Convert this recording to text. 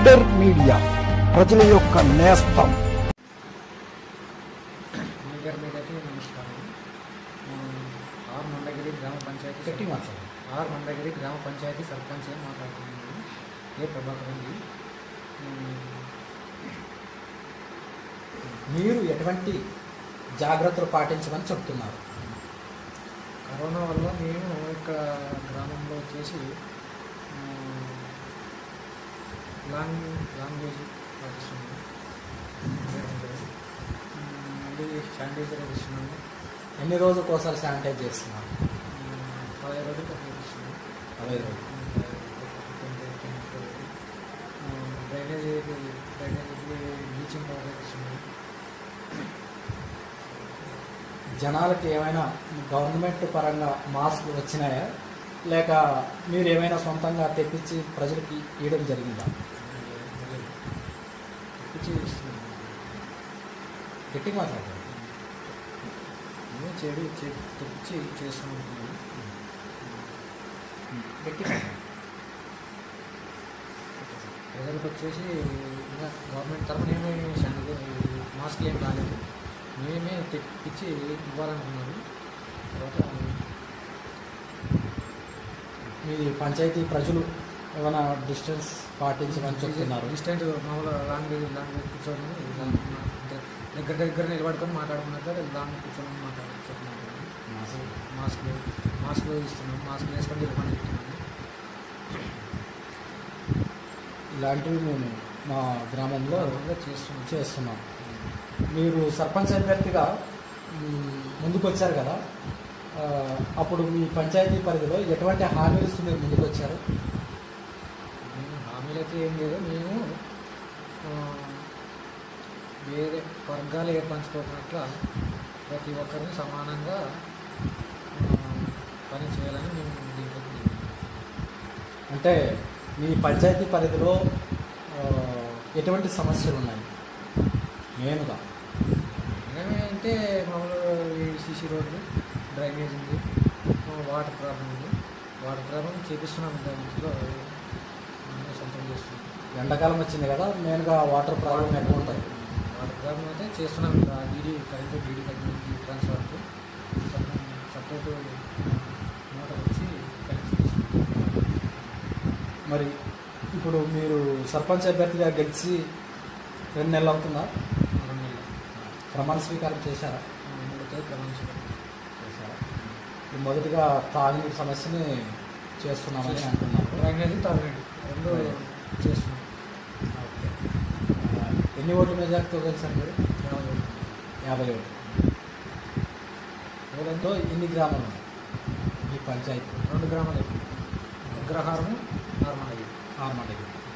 Leader media ప్రజల యొక్క నేస్తం మీడియా మీడియాకి నమస్కారం నేను ఆర్ మండగిరి గ్రామ పంచాయతీ గట్టి మాట్లాడు. ఆర్ మండగిరి గ్రామ పంచాయతీ సర్పంచ్ అని మాట్లాడుతున్నాను ఏ ప్రభాకర్ అండి మీరు ఎటువంటి జాగ్రత్తలు పాటించమని చెప్తున్నారు కరోనా వల్ల మేము ఇక్కడ గ్రామంలో వచ్చేసి ఆ, లాంగ్ లాంగ్వేజ్ పాటిస్తున్నాము లేదంటే, ఆ, మళ్ళీ శానిటైజర్ ఇస్తున్నాము ఎన్ని రోజులకు ఒకసారి శానిటైజ్ చేస్తున్నారు ఆ, పదిహేను రోజులకు ఉపయోగిస్తున్నాము అరవై రోజులు డ్రైనేజ్ డ్రైనేజ్కి బ్లీచింగ్ పౌడర్ ఇస్తున్నాము జనాలకి ఏమైనా గవర్నమెంట్ పరంగా మాస్క్ వచ్చినాయా లేక మీరు ఏమైనా సొంతంగా తెప్పించి ప్రజలకి ఇవ్వడం జరిగిందా తెప్పించి ఇస్తున్నాము గట్టి మాట్లాడారు మేము చెడు చె- తెప్పించి చేస్తున్నాము గట్టి ప్రజలకు వచ్చేసి ఇంకా గవర్నమెంట్ తరఫున ఏమీ శానిటైజర్ మాస్క్ ఏం రాలేదు మేమే తెప్పించి ఇవ్వాలనుకున్నారు తర్వాత మీ పంచాయతీ ప్రజలు ఏమైనా డిస్టెన్స్ పాటించమని చెప్తున్నారు డిస్టెంట్ మామూలు లాంగ్వేజ్ లాంగ్వేజ్ కూర్చొని ఇలా అంటే దగ్గర దగ్గర నిలబడుకొని మాట్లాడుకున్నట్టు లాంగ్ కూర్చొని మాట్లాడు చెప్తున్నాను మాస్క్ మాస్క్ ఇస్తున్నాం మాస్క్ వేసుకొని నిలబడి చెప్తున్నాను ఇలాంటివి మేము మా గ్రామంలో ఇంకా చేస్తున్నాం చేస్తున్నాం మీరు సర్పంచ్ అభ్యర్థిగా మ్, ముందుకు వచ్చారు కదా ఆ, అప్పుడు మీ పంచాయతీ పరిధిలో ఎటువంటి హామీలు ఇస్తూ మీరు ముందుకు వచ్చారు మేము హామీలు అయితే ఏం లేదు మేము ఆ, వేరే వర్గాలు ఏర్పరచుకోకున్నట్ల ప్రతి ఒక్కరిని సమానంగా ఆ, పని చేయాలని మేము దీంట్లోకి దిగాము. అంటే మీ పంచాయతీ పరిధిలో ఆ, ఎటువంటి సమస్యలు ఉన్నాయి మెయిన్గా ఏమి అంటే మామూలు ఈ సీసీ రోడ్లు డ్రైనేజ్ ఉంది ఆ, వాటర్ ప్రాబ్లం ఉంది వాటర్ ప్రాబ్లం చేపిస్తున్నాం దాంట్లో అన్నీ సొంతం చేస్తున్నాం ఎండాకాలం వచ్చింది కదా మెయిన్గా వాటర్ ప్రాబ్లం ఎక్కువ ఉంటుంది వాటర్ ప్రాబ్లం అయితే చేస్తున్నాం ఇంకా డీడీ కరెంట్ డీడీ కరెంట్ ట్రాన్స్ఫర్కి సపరేట్ మోటార్ వచ్చి కనెక్షన్ ఇస్తున్నాం మరి ఇప్పుడు మీరు సర్పంచ్ అభ్యర్థిగా గెలిచి రెండు నెలలు అవుతుందా రెండు నెలలు ప్రమాణ స్వీకారం చేశారా మూడు తేదీ ప్రమాణించడం చేశారా ఇప్పుడు మొదటిగా తాగునీటి సమస్యని చేస్తున్నామని అంటున్నారు డ్రైనేజ్ తాగునీటి రెండు చేస్తున్నాం ఓకే. ఆ, ఎన్ని ఓట్ల మెజార్టీతో గెలిచారు మీరు యాభై ఒకటి. యాభై ఓట్లు ఓట్లతో ఎన్ని గ్రామాలు ఉన్నాయి ఈ పంచాయతీ రెండు గ్రామాలు అగ్రహారము నార్మల్ ఆర్మడగిరి